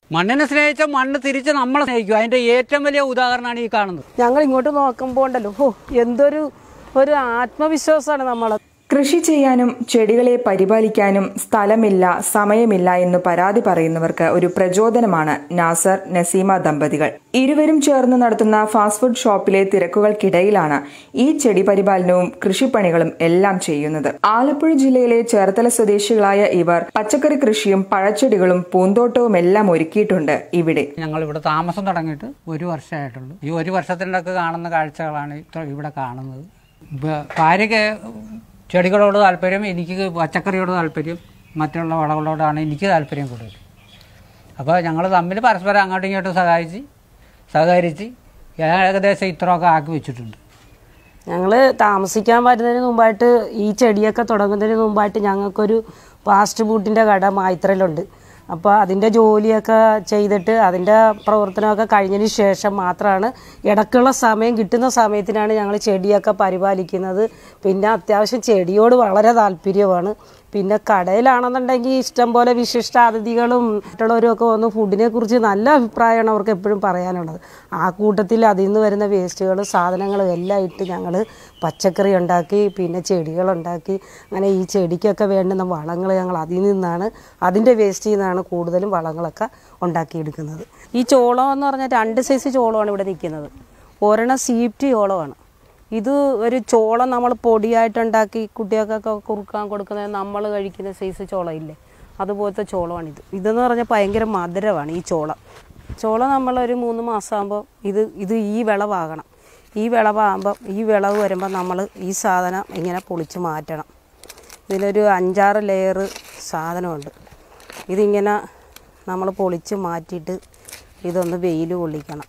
മണ്ണിനെ സ്നേഹിച്ച മണ്ണ് തിരിച്ച് നമ്മളെ സ്നേഹിക്കും അതിന്റെ ഏറ്റവും വലിയ ഉദാഹരണമാണ് ഈ കാണുന്നത് ഞങ്ങൾ ഇങ്ങോട്ട് നോക്കുമ്പോൾ ഉണ്ടല്ലോ ഓ എന്തൊരു ഒരു ആത്മവിശ്വാസമാണ് നമ്മളെ കൃഷി ചെയ്യാനും ചെടികളെ പരിപാലിക്കാനും സ്ഥലമില്ല സമയമില്ല എന്ന് പരാതി പറയുന്നവർക്ക് ഒരു പ്രചോദനമാണ് നാസർ നസീമ ദമ്പതികൾ ഇരുവരും ചേർന്ന് നടത്തുന്ന ഫാസ്റ്റ് ഫുഡ് ഷോപ്പിലെ തിരക്കുകൾക്കിടയിലാണ് ഈ ചെടി പരിപാലനവും കൃഷിപ്പണികളും എല്ലാം ചെയ്യുന്നത് ആലപ്പുഴ ജില്ലയിലെ ചേർത്തല സ്വദേശികളായ ഇവർ പച്ചക്കറി കൃഷിയും പഴച്ചെടികളും പൂന്തോട്ടവും എല്ലാം ഒരുക്കിയിട്ടുണ്ട് ഇവിടെ ഞങ്ങൾ ഇവിടെ താമസം തുടങ്ങിയിട്ട് ഒരു വർഷമായിട്ടുള്ളൂ ഈ ഒരു വർഷത്തിൻ്റെ ഒക്കെ കാണുന്ന കാഴ്ചകളാണ് ഇത്ര ഇവിടെ കാണുന്നത് ഇപ്പൊ ഭാര്യയ്ക്ക് ചെടികളോട് താല്പര്യം എനിക്ക് പച്ചക്കറിയോട് താല്പര്യം മറ്റുള്ള വളങ്ങളോടാണ് എനിക്ക് താല്പര്യം കൂടുതൽ അപ്പോൾ ഞങ്ങൾ തമ്മിൽ പരസ്പരം അങ്ങോട്ടും ഇങ്ങോട്ടും സഹായിച്ച് സഹകരിച്ച് ഏകദേശം ഇത്രയൊക്കെ ആക്കി വെച്ചിട്ടുണ്ട് ഞങ്ങൾ താമസിക്കാൻ വരുന്നതിന് മുമ്പായിട്ട് ഈ ചെടിയൊക്കെ തുടങ്ങുന്നതിന് മുമ്പായിട്ട് ഞങ്ങൾക്കൊരു ഫാസ്റ്റ് ഫുഡിൻ്റെ കട മായിത്രയിലുണ്ട് അപ്പോൾ അതിൻ്റെ ജോലിയൊക്കെ ചെയ്തിട്ട് അതിൻ്റെ പ്രവർത്തനമൊക്കെ കഴിഞ്ഞതിന് ശേഷം മാത്രമാണ് ഇടയ്ക്കുള്ള സമയം കിട്ടുന്ന സമയത്തിനാണ് ഞങ്ങൾ ചെടിയൊക്കെ പരിപാലിക്കുന്നത് പിന്നെ അത്യാവശ്യം ചെടിയോട് വളരെ താല്പര്യമാണ് പിന്നെ കടയിലാണെന്നുണ്ടെങ്കിൽ ഇഷ്ടം പോലെ വിശിഷ്ട അതിഥികളും മറ്റുള്ളവരും ഒക്കെ വന്ന് ഫുഡിനെ കുറിച്ച് നല്ല അഭിപ്രായമാണ് അവർക്ക് എപ്പോഴും പറയാനുള്ളത് ആ കൂട്ടത്തിൽ അതിൽ നിന്ന് വരുന്ന വേസ്റ്റുകൾ സാധനങ്ങളും എല്ലാം ഇട്ട് ഞങ്ങൾ പച്ചക്കറി ഉണ്ടാക്കി പിന്നെ ചെടികളുണ്ടാക്കി അങ്ങനെ ഈ ചെടിക്കൊക്കെ വേണ്ടുന്ന വളങ്ങൾ ഞങ്ങൾ അതിൽ നിന്നാണ് അതിൻ്റെ വേസ്റ്റിൽ നിന്നാണ് കൂടുതലും വളങ്ങളൊക്കെ ഉണ്ടാക്കിയെടുക്കുന്നത് ഈ ചോളം എന്ന് പറഞ്ഞാൽ രണ്ട് സൈസ് ചോളമാണ് ഇവിടെ നിൽക്കുന്നത് ഒരെണ്ണം സീപ്റ്റ് ചോളമാണ് ഇത് ഒരു ചോളം നമ്മൾ പൊടിയായിട്ടുണ്ടാക്കി കുട്ടികൾക്കൊക്കെ കുറുക്കാൻ കൊടുക്കുന്നത് നമ്മൾ കഴിക്കുന്ന സൈസ് ചോളം ഇല്ലേ അതുപോലത്തെ ചോളമാണിത് ഇതെന്ന് പറഞ്ഞാൽ ഭയങ്കര മധുരമാണ് ഈ ചോളം ചോളം നമ്മളൊരു മൂന്ന് മാസമാകുമ്പോൾ ഇത് ഇത് ഈ വിളവാകണം ഈ വിളവാകുമ്പം ഈ വിളവ് വരുമ്പോൾ നമ്മൾ ഈ സാധനം ഇങ്ങനെ പൊളിച്ച് മാറ്റണം ഇതിനൊരു അഞ്ചാറ് ലെയർ സാധനമുണ്ട് ഇതിങ്ങനെ നമ്മൾ പൊളിച്ച് മാറ്റിയിട്ട് ഇതൊന്ന് വെയിൽ കൊള്ളിക്കണം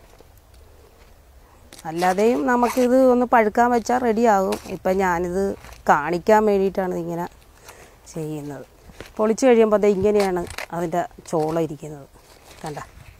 അല്ലാതെയും നമുക്കിത് ഒന്ന് പഴുക്കാൻ വെച്ചാൽ റെഡിയാകും ഇപ്പം ഞാനിത് കാണിക്കാൻ വേണ്ടിയിട്ടാണ് ഇങ്ങനെ ചെയ്യുന്നത് പൊളിച്ച് കഴിയുമ്പോൾ അത് ഇങ്ങനെയാണ് അതിൻ്റെ ചോള ഇരിക്കുന്നത് കണ്ട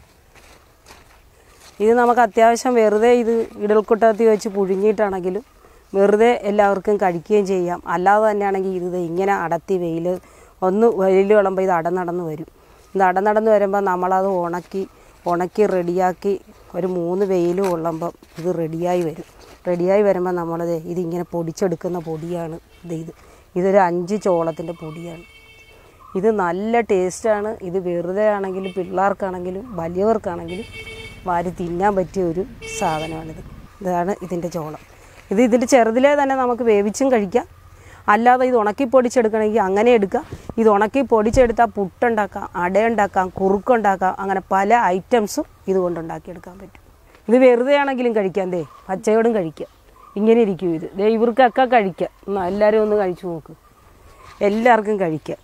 ഇത് നമുക്ക് അത്യാവശ്യം വെറുതെ ഇത് ഇടൽക്കുട്ടത്തിൽ വെച്ച് പുഴുങ്ങിയിട്ടാണെങ്കിലും വെറുതെ എല്ലാവർക്കും കഴിക്കുകയും ചെയ്യാം അല്ലാതെ തന്നെയാണെങ്കിൽ ഇത് ഇങ്ങനെ അടത്തി വെയിൽ ഒന്ന് വെയിൽ വിളമ്പോൾ ഇത് അടനടന്ന് വരും ഇത് അടനടന്ന് വരുമ്പോൾ നമ്മളത് ഉണക്കി ഉണക്കി റെഡിയാക്കി ഒരു മൂന്ന് വെയിൽ കൊള്ളുമ്പം ഇത് റെഡിയായി വരും റെഡിയായി വരുമ്പോൾ നമ്മളത് ഇതിങ്ങനെ പൊടിച്ചെടുക്കുന്ന പൊടിയാണ് ഇത് ഇത് ഇതൊരു അഞ്ച് ചോളത്തിൻ്റെ പൊടിയാണ് ഇത് നല്ല ടേസ്റ്റാണ് ഇത് വെറുതെ ആണെങ്കിലും പിള്ളേർക്കാണെങ്കിലും വലിയവർക്കാണെങ്കിലും വാരി തിന്നാൻ പറ്റിയ ഒരു സാധനമാണിത് ഇതാണ് ഇതിൻ്റെ ചോളം ഇത് ഇതിൻ്റെ ചെറുതിലേ തന്നെ നമുക്ക് വേവിച്ചും കഴിക്കാം അല്ലാതെ ഇത് ഉണക്കി പൊടിച്ചെടുക്കണമെങ്കിൽ അങ്ങനെ എടുക്കാം ഇത് ഉണക്കി പൊടിച്ചെടുത്താൽ പുട്ടുണ്ടാക്കാം അടയുണ്ടാക്കാം കുറുക്കുണ്ടാക്കാം അങ്ങനെ പല ഐറ്റംസും ഇതുകൊണ്ട് ഉണ്ടാക്കിയെടുക്കാൻ പറ്റും ഇത് വെറുതെ ആണെങ്കിലും കഴിക്കാം ദേ പച്ചയോടും കഴിക്കാം ഇങ്ങനെ ഇരിക്കും ഇത് ദേ ഇവർക്കൊക്കെ കഴിക്കാം ഒന്ന് എല്ലാവരും ഒന്ന് കഴിച്ചു നോക്ക് എല്ലാവർക്കും കഴിക്കാം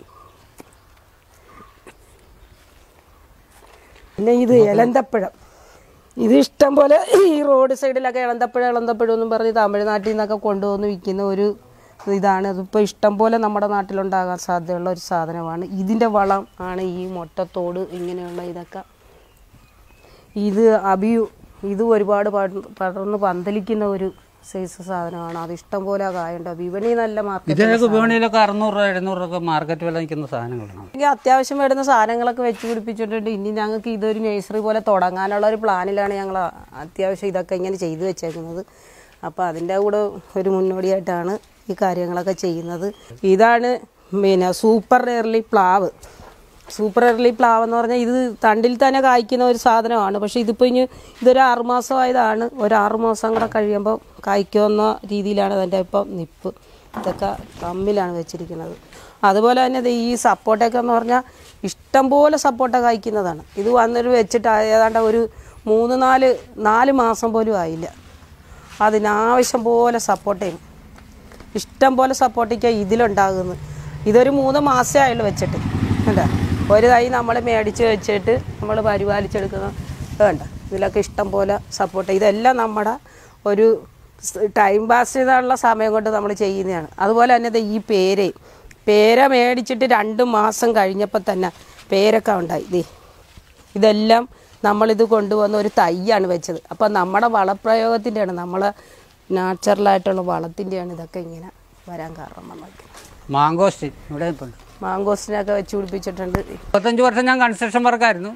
പിന്നെ ഇത് ഇലന്തപ്പഴം ഇത് ഇഷ്ടം പോലെ ഈ റോഡ് സൈഡിലൊക്കെ ഇളന്തപ്പഴം ഇളന്തപ്പഴം എന്നും പറഞ്ഞ് തമിഴ്നാട്ടിൽ നിന്നൊക്കെ കൊണ്ടുവന്ന് വിൽക്കുന്ന ഒരു ഇതാണ് അതിപ്പോൾ ഇഷ്ടം പോലെ നമ്മുടെ നാട്ടിലുണ്ടാകാൻ സാധ്യതയുള്ള ഒരു സാധനമാണ് ഇതിൻ്റെ വളം ആണ് ഈ മുട്ടത്തോട് ഇങ്ങനെയുള്ള ഇതൊക്കെ ഇത് അബിയു ഇത് ഒരുപാട് പട- പടർന്ന് പന്തലിക്കുന്ന ഒരു സൈസ് സാധനമാണ് അത് ഇഷ്ടം പോലെ കായുണ്ട് വിപണി നല്ല മാർക്കറ്റ് ഇതിനൊക്കെ വിപണിയിലൊക്കെ അറുന്നൂറ് രൂപ എഴുന്നൂറ് രൂപ മാർക്കറ്റ് വില നിൽക്കുന്ന സാധനങ്ങളാണ് എനിക്ക് അത്യാവശ്യം വേണ്ടുന്ന സാധനങ്ങളൊക്കെ വെച്ച് പിടിപ്പിച്ചിട്ടുണ്ട് ഇനി ഞങ്ങൾക്ക് ഇതൊരു നഴ്സറി പോലെ തുടങ്ങാനുള്ള ഒരു പ്ലാനിലാണ് ഞങ്ങൾ അത്യാവശ്യം ഇതൊക്കെ ഇങ്ങനെ ചെയ്തു വെച്ചേക്കുന്നത് അപ്പോൾ അതിൻ്റെ കൂടെ ഒരു മുന്നോടിയായിട്ടാണ് ഈ കാര്യങ്ങളൊക്കെ ചെയ്യുന്നത് ഇതാണ് പിന്നെ സൂപ്പർ എയർലി പ്ലാവ് സൂപ്പർ എയർലി പ്ലാവ് എന്ന് പറഞ്ഞാൽ ഇത് തണ്ടിൽ തന്നെ കായ്ക്കുന്ന ഒരു സാധനമാണ് പക്ഷേ ഇതിപ്പോൾ ഇനി ഇതൊരു ആറുമാസമായതാണ് ഒരു ആറുമാസം കൂടെ കഴിയുമ്പോൾ കായ്ക്കാവുന്ന രീതിയിലാണ് അതിൻ്റെ ഇപ്പം നിപ്പ് ഇതൊക്കെ തമ്മിലാണ് വെച്ചിരിക്കുന്നത് അതുപോലെ തന്നെ ദേ ഈ സപ്പോട്ടയൊക്കെ എന്ന് പറഞ്ഞാൽ ഇഷ്ടം പോലെ സപ്പോട്ട കായ്ക്കുന്നതാണ് ഇത് വന്നൊരു വെച്ചിട്ട് ഏതാണ്ട് ഒരു മൂന്ന് നാല് നാല് മാസം പോലും ആയില്ല അതിനാവശ്യം പോലെ സപ്പോട്ടയും ഇഷ്ടം പോലെ സപ്പോർട്ടിക്കാണ് ഇതിലുണ്ടാകുന്നത് ഇതൊരു മൂന്ന് മാസമേ ആയുള്ളൂ വെച്ചിട്ട് കണ്ട ഒരു തൈ നമ്മൾ മേടിച്ച് വെച്ചിട്ട് നമ്മൾ പരിപാലിച്ചെടുക്കുന്ന വേണ്ട ഇതിലൊക്കെ ഇഷ്ടം പോലെ സപ്പോർട്ട് ഇതെല്ലാം നമ്മുടെ ഒരു ടൈം പാസ് ചെയ്താനുള്ള സമയം കൊണ്ട് നമ്മൾ ചെയ്യുന്നതാണ് അതുപോലെ തന്നെ ദേ ഈ പേരയും പേര മേടിച്ചിട്ട് രണ്ട് മാസം കഴിഞ്ഞപ്പോൾ തന്നെ പേരൊക്കെ ഉണ്ടായി ദേ ഇതെല്ലാം നമ്മളിത് കൊണ്ടുവന്ന ഒരു തൈയാണ് വെച്ചത് അപ്പം നമ്മുടെ വളപ്രയോഗത്തിൻ്റെയാണ് നമ്മളെ നാച്ചുറലായിട്ടുള്ള വളത്തിൻ്റെയാണ് ഇതൊക്കെ ഇങ്ങനെ വരാൻ കാരണം നമ്മൾക്ക് മാങ്കോസ്റ്റിൻ ഇവിടെ ഇപ്പം മാങ്കോസ്റ്റിനൊക്കെ വെച്ച് പിടിപ്പിച്ചിട്ടുണ്ട് മുപ്പത്തഞ്ച് വർഷം ഞാൻ കൺസ്ട്രക്ഷൻ വർക്കായിരുന്നു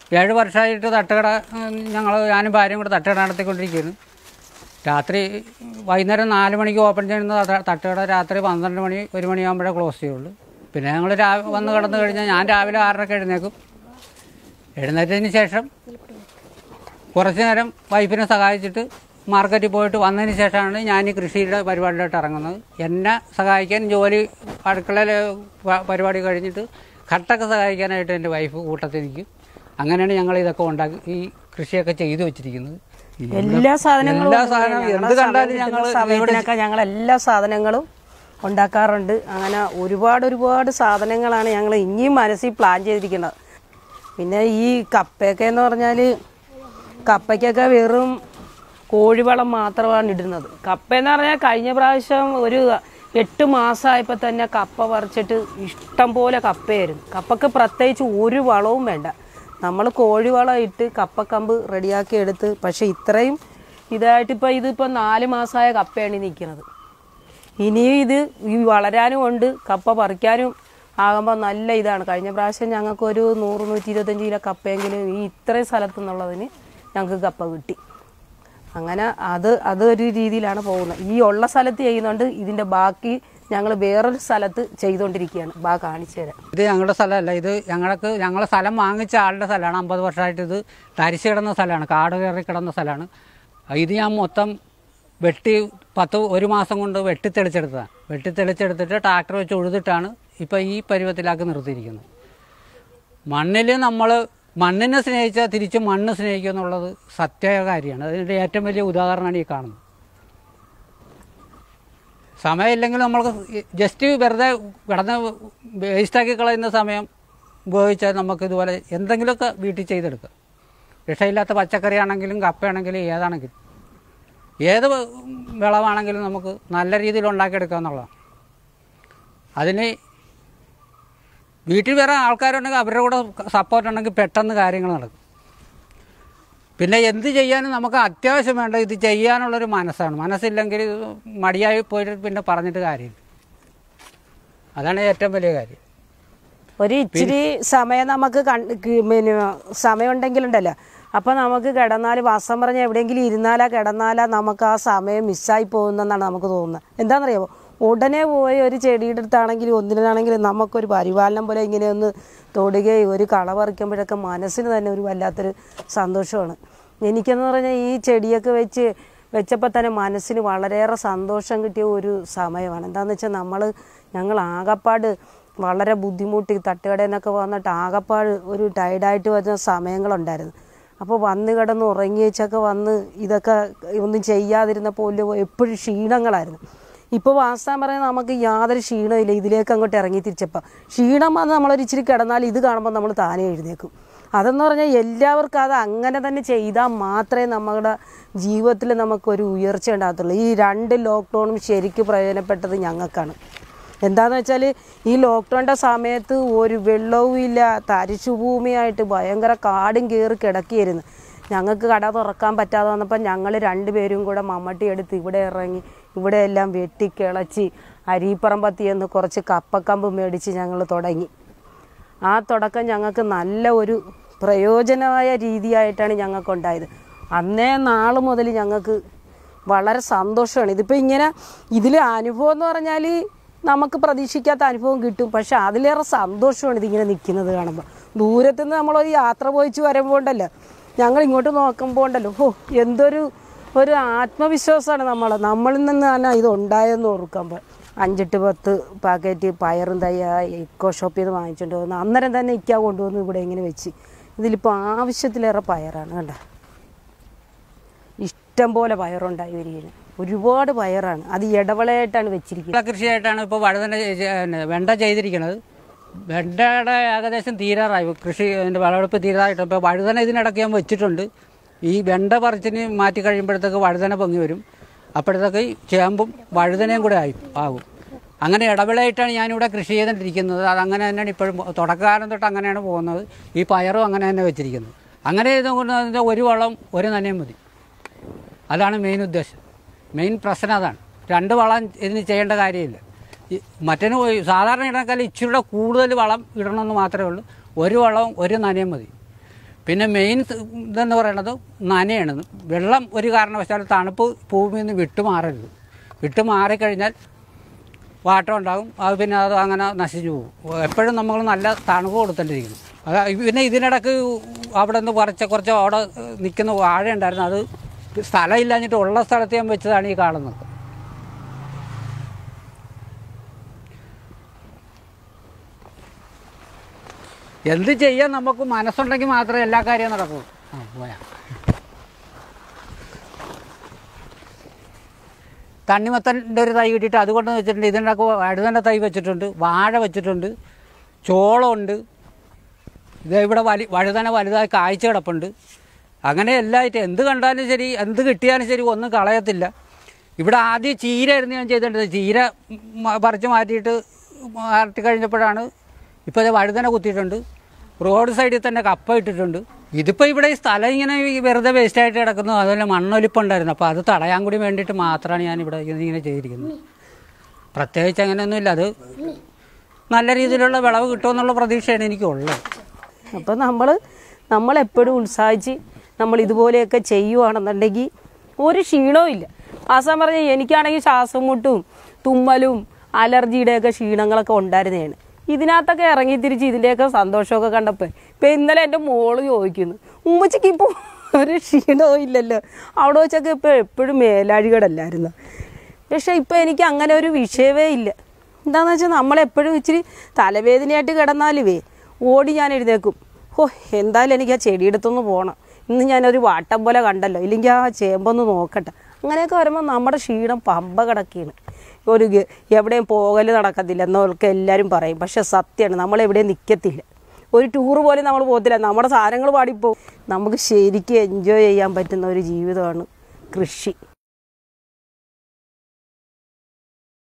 ഏഴ് വർഷമായിട്ട് തട്ടുകട ഞങ്ങൾ ഞാനും ഭാര്യയും കൂടെ തട്ടുകട നടത്തിക്കൊണ്ടിരിക്കുകയാണ് രാത്രി വൈകുന്നേരം നാല് മണിക്ക് ഓപ്പൺ ചെയ്യുന്ന തട്ട- തട്ടുകട രാത്രി പന്ത്രണ്ട് മണി ഒരു മണിയാകുമ്പോഴേ ക്ലോസ് ചെയ്യുള്ളൂ പിന്നെ ഞങ്ങൾ രാ വന്ന് കിടന്നു കഴിഞ്ഞാൽ ഞാൻ രാവിലെ ആറരക്ക് എഴുന്നേക്കും എഴുന്നേറ്റതിന് ശേഷം കുറച്ച് നേരം വൈഫിനെ സഹായിച്ചിട്ട് മാർക്കറ്റിൽ പോയിട്ട് വന്നതിന് ശേഷമാണ് ഞാൻ ഈ കൃഷിയുടെ പരിപാടിയിലോട്ട് ഇറങ്ങുന്നത് എന്നെ സഹായിക്കാൻ ജോലി അടുക്കളയിൽ പ- പരിപാടി കഴിഞ്ഞിട്ട് ഘട്ടൊക്കെ സഹായിക്കാനായിട്ട് എൻ്റെ വൈഫ് കൂട്ടത്തിൽ നിൽക്കും അങ്ങനെയാണ് ഞങ്ങൾ ഇതൊക്കെ ഉണ്ടാക്കി ഈ കൃഷിയൊക്കെ ചെയ്തു വെച്ചിരിക്കുന്നത് ഈ എല്ലാ സാധനങ്ങളും എല്ലാ ഉണ്ട്. സാധനവും ഞങ്ങളുടെ എന്ത് കണ്ടാലും സമയം ഞങ്ങൾ കിട്ടുന്ന സമയത്തിനൊക്കെ ഞങ്ങൾ എല്ലാ സാധനങ്ങളും ഉണ്ടാക്കാറുണ്ട് അങ്ങനെ ഒരുപാട് ഒരുപാട് സാധനങ്ങളാണ് ഞങ്ങൾ ഇനിയും മനസ്സിൽ പ്ലാൻ ചെയ്തിരിക്കുന്നത് പിന്നെ ഈ കപ്പയൊക്കെ എന്ന് പറഞ്ഞാൽ കപ്പയ്ക്കൊക്കെ വെറും കോഴിവളം മാത്രമാണ് ഇടുന്നത് കപ്പ എന്ന് പറഞ്ഞാൽ കഴിഞ്ഞ പ്രാവശ്യം ഒരു എട്ട് മാസമായപ്പോൾ തന്നെ കപ്പ പറിച്ചിട്ട് ഇഷ്ടം പോലെ കപ്പയായിരുന്നു കപ്പക്ക് പ്രത്യേകിച്ച് ഒരു വളവും വേണ്ട നമ്മൾ കോഴിവളം ഇട്ട് കപ്പക്കമ്പ് റെഡിയാക്കി എടുത്ത് പക്ഷെ ഇത്രയും ഇതായിട്ട് ഇപ്പോൾ ഇതിപ്പോൾ നാല് മാസമായ കപ്പയാണ് ഈ നിൽക്കുന്നത് ഇനിയും ഇത് ഈ വളരാനും ഉണ്ട് കപ്പ പറിക്കാനും ആകുമ്പോൾ നല്ല ഇതാണ് കഴിഞ്ഞ പ്രാവശ്യം ഞങ്ങൾക്കൊരു നൂറ് നൂറ്റി ഇരുപത്തഞ്ച് കിലോ കപ്പയെങ്കിലും ഈ ഇത്രയും സ്ഥലത്തു നിന്നുള്ളതിന് ഞങ്ങൾക്ക് കപ്പ കിട്ടി അങ്ങനെ അത് അതൊരു രീതിയിലാണ് പോകുന്നത് ഈ ഉള്ള സ്ഥലത്ത് ചെയ്യുന്നുണ്ട് ഇതിൻ്റെ ബാക്കി ഞങ്ങൾ വേറൊരു സ്ഥലത്ത് ചെയ്തുകൊണ്ടിരിക്കുകയാണ് ബാ കാണിച്ചു തരാം ഇത് ഞങ്ങളുടെ സ്ഥലമല്ല ഇത് ഞങ്ങൾക്ക് ഞങ്ങളെ സ്ഥലം വാങ്ങിച്ച ആളുടെ സ്ഥലമാണ് അമ്പത് വർഷമായിട്ട് ഇത് തരിച്ച് കിടന്ന സ്ഥലമാണ് കാട് കയറി കിടന്ന സ്ഥലമാണ് ഇത് ഞാൻ മൊത്തം വെട്ടി പത്ത് ഒരു മാസം കൊണ്ട് വെട്ടി തെളിച്ചെടുത്തതാണ് വെട്ടി തെളിച്ചെടുത്തിട്ട് ട്രാക്ടർ വെച്ച് ഉഴുതിട്ടാണ് ഇപ്പോൾ ഈ പരുവത്തിലാക്കി നിർത്തിയിരിക്കുന്നത് മണ്ണിൽ നമ്മൾ മണ്ണിനെ സ്നേഹിച്ചാൽ തിരിച്ച് മണ്ണ് സ്നേഹിക്കുക എന്നുള്ളത് സത്യ കാര്യമാണ് അതിൻ്റെ ഏറ്റവും വലിയ ഉദാഹരണമാണ് ഈ കാണുന്നത് സമയമില്ലെങ്കിൽ നമ്മൾക്ക് ജസ്റ്റ് വെറുതെ കിടന്ന് വേസ്റ്റാക്കി കളയുന്ന സമയം ഉപയോഗിച്ചാൽ നമുക്ക് ഇതുപോലെ എന്തെങ്കിലുമൊക്കെ വീട്ടിൽ ചെയ്തെടുക്കാം വിഷമില്ലാത്ത പച്ചക്കറി ആണെങ്കിലും കപ്പയാണെങ്കിലും ഏതാണെങ്കിലും ഏത് വിളവാണെങ്കിലും നമുക്ക് നല്ല രീതിയിൽ ഉണ്ടാക്കിയെടുക്കുക എന്നുള്ളതാണ് അതിന് വീട്ടിൽ വേറെ ആൾക്കാരുണ്ടെങ്കിൽ അവരുടെ കൂടെ സപ്പോർട്ട് ഉണ്ടെങ്കിൽ പെട്ടെന്ന് കാര്യങ്ങൾ നടക്കും പിന്നെ എന്ത് ചെയ്യാനും നമുക്ക് അത്യാവശ്യം വേണ്ട ഇത് ചെയ്യാനുള്ളൊരു മനസ്സാണ് മനസ്സില്ലെങ്കിൽ ഇത് മടിയായി പോയിട്ട് പിന്നെ പറഞ്ഞിട്ട് കാര്യമില്ല അതാണ് ഏറ്റവും വലിയ കാര്യം ഒരു ഇച്ചിരി സമയം നമുക്ക് കണ്ട് കി- പിന്നെ സമയം ഉണ്ടെങ്കിലുണ്ടല്ലോ അപ്പം നമുക്ക് കിടന്നാൽ വാസം പറഞ്ഞ് എവിടെയെങ്കിലും ഇരുന്നാലാ കിടന്നാലാ നമുക്ക് ആ സമയം മിസ്സായി പോകുന്നെന്നാണ് നമുക്ക് തോന്നുന്നത് എന്താണെന്നറിയാമോ ഉടനെ പോയി ഒരു ചെടിയുടെ അടുത്താണെങ്കിലും ഒന്നിനാണെങ്കിലും നമുക്കൊരു പരിപാലനം പോലെ ഇങ്ങനെ ഒന്ന് തൊടുകയും ഒരു കള പറിക്കുമ്പോഴൊക്കെ മനസ്സിന് തന്നെ ഒരു വല്ലാത്തൊരു സന്തോഷമാണ് എനിക്കെന്ന് പറഞ്ഞാൽ ഈ ചെടിയൊക്കെ വെച്ച് വെച്ചപ്പോൾ തന്നെ മനസ്സിന് വളരെയേറെ സന്തോഷം കിട്ടിയ ഒരു സമയമാണ് എന്താണെന്ന് വെച്ചാൽ നമ്മൾ ഞങ്ങൾ ആകപ്പാട് വളരെ ബുദ്ധിമുട്ടി തട്ടുകടയിൽ നിന്നൊക്കെ വന്നിട്ട് ആകപ്പാട് ഒരു ടയർഡായിട്ട് വരുന്ന സമയങ്ങളുണ്ടായിരുന്നു അപ്പോൾ വന്ന് കിടന്ന് ഉറങ്ങി വെച്ചൊക്കെ വന്ന് ഇതൊക്കെ ഒന്നും ചെയ്യാതിരുന്നപ്പോൾ എപ്പോഴും ക്ഷീണങ്ങളായിരുന്നു ഇപ്പോൾ വാസ്താൻ പറയാൻ നമുക്ക് യാതൊരു ക്ഷീണമില്ല ഇതിലേക്ക് അങ്ങോട്ട് ഇറങ്ങി തിരിച്ചപ്പോൾ ക്ഷീണം വന്ന് നമ്മളൊരു ഇച്ചിരി കിടന്നാൽ ഇത് കാണുമ്പോൾ നമ്മൾ താനേ എഴുന്നേക്കും അതെന്ന് പറഞ്ഞാൽ എല്ലാവർക്കും അത് അങ്ങനെ തന്നെ ചെയ്താൽ മാത്രമേ നമ്മുടെ ജീവിതത്തിൽ നമുക്കൊരു ഉയർച്ച ഉണ്ടാകത്തുള്ളൂ ഈ രണ്ട് ലോക്ക്ഡൗണും ശരിക്കും പ്രയോജനപ്പെട്ടത് ഞങ്ങൾക്കാണ് എന്താന്ന് വെച്ചാൽ ഈ ലോക്ക്ഡൗണിൻ്റെ സമയത്ത് ഒരു വെള്ളവും ഇല്ല തരിശുഭൂമിയായിട്ട് ഭയങ്കര കാടും കയറി കിടക്കിയിരുന്നു ഞങ്ങൾക്ക് കട തുറക്കാൻ പറ്റാതെ വന്നപ്പോൾ ഞങ്ങൾ രണ്ടുപേരും കൂടെ മമ്മട്ടി എടുത്ത് ഇവിടെ ഇറങ്ങി ഇവിടെ എല്ലാം വെട്ടിക്കിളച്ച് അരീപ്പറമ്പത്തി എന്ന് കുറച്ച് കപ്പക്കമ്പ് മേടിച്ച് ഞങ്ങൾ തുടങ്ങി ആ തുടക്കം ഞങ്ങൾക്ക് നല്ല ഒരു പ്രയോജനമായ രീതിയായിട്ടാണ് ഞങ്ങൾക്കുണ്ടായത് അന്നേ നാൾ മുതൽ ഞങ്ങൾക്ക് വളരെ സന്തോഷമാണ് ഇതിപ്പോൾ ഇങ്ങനെ ഇതിൽ അനുഭവം എന്ന് പറഞ്ഞാൽ നമുക്ക് പ്രതീക്ഷിക്കാത്ത അനുഭവം കിട്ടും പക്ഷെ അതിലേറെ സന്തോഷമാണ് ഇതിങ്ങനെ നിൽക്കുന്നത് കാണുമ്പോൾ ദൂരത്തു നിന്ന് നമ്മളൊരു യാത്ര പോയിച്ച് വരുമ്പോൾ ഉണ്ടല്ലോ ഞങ്ങൾ ഇങ്ങോട്ട് നോക്കുമ്പോൾ ഉണ്ടല്ലോ ഓ എന്തൊരു ഒരു ആത്മവിശ്വാസമാണ് നമ്മൾ നമ്മളിൽ നിന്ന് തന്നെ ഇത് ഉണ്ടായെന്ന് ഓർക്കുമ്പോൾ അഞ്ചെട്ട് പത്ത് പാക്കറ്റ് പയറും തയ്യ ഇക്കോ ഷോപ്പിൽ നിന്ന് വാങ്ങിച്ചുകൊണ്ട് വന്ന് അന്നേരം തന്നെ ഇക്ക കൊണ്ടുവന്ന് ഇവിടെ ഇങ്ങനെ വെച്ച് ഇതിലിപ്പോൾ ആവശ്യത്തിലേറെ പയറാണ് കണ്ട ഇഷ്ടം പോലെ പയറുണ്ടായി വരികയാണ് ഒരുപാട് പയറാണ് അത് ഇടവളയായിട്ടാണ് വെച്ചിരിക്കുന്നത് വിള കൃഷിയായിട്ടാണ് ഇപ്പോൾ വഴുതന ചെ- ചെ- പിന്നെ വെണ്ട ചെയ്തിരിക്കുന്നത് വെണ്ടയുടെ ഏകദേശം തീരാറായി കൃഷി അതിൻ്റെ വിളവെടുപ്പ് തീരാറായിട്ട് ഇപ്പോൾ വഴുതന ഇതിനിടയ്ക്ക് ഞാൻ വെച്ചിട്ടുണ്ട് ഈ വെണ്ട പറിച്ചിന് മാറ്റി കഴിയുമ്പോഴത്തേക്ക് വഴുതന പൊങ്ങി വരും അപ്പോഴത്തേക്ക് ഈ ചേമ്പും വഴുതനയും കൂടെ ആയി ആകും അങ്ങനെ ഇടവിളയായിട്ടാണ് ഞാനിവിടെ കൃഷി ചെയ്തുകൊണ്ടിരിക്കുന്നത് അത് അങ്ങനെ തന്നെയാണ് ഇപ്പോഴും തുടക്കകാലം തൊട്ട് അങ്ങനെയാണ് പോകുന്നത് ഈ പയറും അങ്ങനെ തന്നെ വെച്ചിരിക്കുന്നത് അങ്ങനെ ചെയ്തുകൊണ്ട് ഒരു വളം ഒരു നനയും മതി അതാണ് മെയിൻ ഉദ്ദേശം മെയിൻ പ്രശ്നം അതാണ് രണ്ട് വളം ഇതിന് ചെയ്യേണ്ട കാര്യമില്ല ഈ മറ്റേന് പോയി സാധാരണ ഇടക്കാലം ഇച്ചിരിയുടെ കൂടുതൽ വളം ഇടണമെന്ന് മാത്രമേ ഉള്ളൂ ഒരു വളവും ഒരു നനയും മതി പിന്നെ മെയിൻ ഇതെന്ന് പറയുന്നത് നനയാണ് വെള്ളം ഒരു കാരണവശാലും തണുപ്പ് ഭൂമിയിൽ നിന്ന് വിട്ടുമാറരുത് വിട്ടുമാറിക്കഴിഞ്ഞാൽ വാട്ടം ഉണ്ടാകും അത് പിന്നെ അത് അങ്ങനെ നശിച്ചു പോകും എപ്പോഴും നമ്മൾ നല്ല തണുപ്പ് കൊടുത്തോണ്ടിരിക്കണം അത് പിന്നെ ഇതിനിടക്ക് അവിടെ നിന്ന് കുറച്ച് കുറച്ച് അവിടെ നിൽക്കുന്ന വാഴ ഉണ്ടായിരുന്നു അത് സ്ഥലം ഇല്ലാഞ്ഞിട്ട് ഉള്ള സ്ഥലത്ത് ഞാൻ വെച്ചതാണ് ഈ കാണുന്നത് എന്ത് ചെയ്യാൻ നമുക്ക് മനസ്സുണ്ടെങ്കിൽ മാത്രമേ എല്ലാ കാര്യവും നടക്കൂ ആ പോയാ തണ്ണിമത്തൻ്റെ ഒരു തൈ കിട്ടിയിട്ട് അതുകൊണ്ട് വെച്ചിട്ടുണ്ട് ഇതിനൊക്കെ വഴുതൻ്റെ തൈ വെച്ചിട്ടുണ്ട് വാഴ വെച്ചിട്ടുണ്ട് ചോളമുണ്ട് ഇത് ഇവിടെ വലി വഴുതന വലുതായി കാഴ്ച കിടപ്പുണ്ട് അങ്ങനെ എല്ലായിട്ട് എന്ത് കണ്ടാലും ശരി എന്ത് കിട്ടിയാലും ശരി ഒന്നും കളയത്തില്ല ഇവിടെ ആദ്യം ചീരയായിരുന്നു ഞാൻ ചെയ്തിട്ടുള്ളത് ചീര മ- പറിച്ച് മാറ്റിയിട്ട് മാറ്റി കഴിഞ്ഞപ്പോഴാണ് ഇപ്പോൾ ഇത് വഴുതന കുത്തിയിട്ടുണ്ട് റോഡ് സൈഡിൽ തന്നെ കപ്പ ഇട്ടിട്ടുണ്ട് ഇതിപ്പോൾ ഇവിടെ ഈ സ്ഥലം ഇങ്ങനെ ഈ വെറുതെ വേസ്റ്റായിട്ട് കിടക്കുന്നു അതുപോലെ മണ്ണൊലിപ്പുണ്ടായിരുന്നു അപ്പോൾ അത് തടയാൻ കൂടി വേണ്ടിയിട്ട് മാത്രമാണ് ഞാൻ ഇവിടെ ഇങ്ങനെ ചെയ്തിരിക്കുന്നത് പ്രത്യേകിച്ച് അങ്ങനെയൊന്നുമില്ല അത് നല്ല രീതിയിലുള്ള വിളവ് കിട്ടുമെന്നുള്ള പ്രതീക്ഷയാണ് എനിക്കുള്ളത് അപ്പോൾ നമ്മൾ നമ്മളെപ്പോഴും ഉത്സാഹിച്ച് നമ്മൾ ഇതുപോലെയൊക്കെ ചെയ്യുവാണെന്നുണ്ടെങ്കിൽ ഒരു ക്ഷീണവും ഇല്ല ആസാം പറഞ്ഞ എനിക്കാണെങ്കിൽ ശ്വാസം മുട്ടും തുമ്മലും അലർജിയുടെയൊക്കെ ക്ഷീണങ്ങളൊക്കെ ഉണ്ടായിരുന്നതാണ് ഇതിനകത്തൊക്കെ ഇറങ്ങി തിരിച്ച് ഇതിൻ്റെയൊക്കെ സന്തോഷമൊക്കെ കണ്ടപ്പോൾ ഇപ്പം ഇന്നലെ എൻ്റെ മോള് ചോദിക്കുന്നു ഉമ്മച്ചിക്ക് ഇപ്പോൾ ഒരു ക്ഷീണവും ഇല്ലല്ലോ അവിടെ വെച്ചൊക്കെ ഇപ്പോൾ എപ്പോഴും മേലാഴികടല്ലായിരുന്നു പക്ഷെ ഇപ്പം എനിക്ക് അങ്ങനെ ഒരു വിഷയമേ ഇല്ല എന്താണെന്ന് വെച്ചാൽ നമ്മളെപ്പോഴും ഇച്ചിരി തലവേദനയായിട്ട് കിടന്നാലുവേ ഓടി ഞാൻ എഴുന്നേക്കും ഓ എന്തായാലും എനിക്ക് ആ ചെടിയെടുത്തൊന്ന് പോകണം ഇന്ന് ഞാനൊരു വാട്ടം പോലെ കണ്ടല്ലോ ഇല്ലെങ്കിൽ ആ ചേമ്പൊന്ന് നോക്കട്ടെ അങ്ങനെയൊക്കെ വരുമ്പോൾ നമ്മുടെ ക്ഷീണം പമ്പ കിടക്കുകയാണ് ഒരു ഗ- എവിടെയും പോകൽ നടക്കത്തില്ല എന്നൊക്കെ എല്ലാവരും പറയും പക്ഷെ സത്യമാണ് നമ്മൾ എവിടെയും നിൽക്കത്തില്ല ഒരു ടൂർ പോലും നമ്മൾ പോകത്തില്ല നമ്മുടെ സാധനങ്ങൾ പാടിപ്പോവും നമുക്ക് ശരിക്കും എൻജോയ് ചെയ്യാൻ പറ്റുന്ന ഒരു ജീവിതമാണ് കൃഷി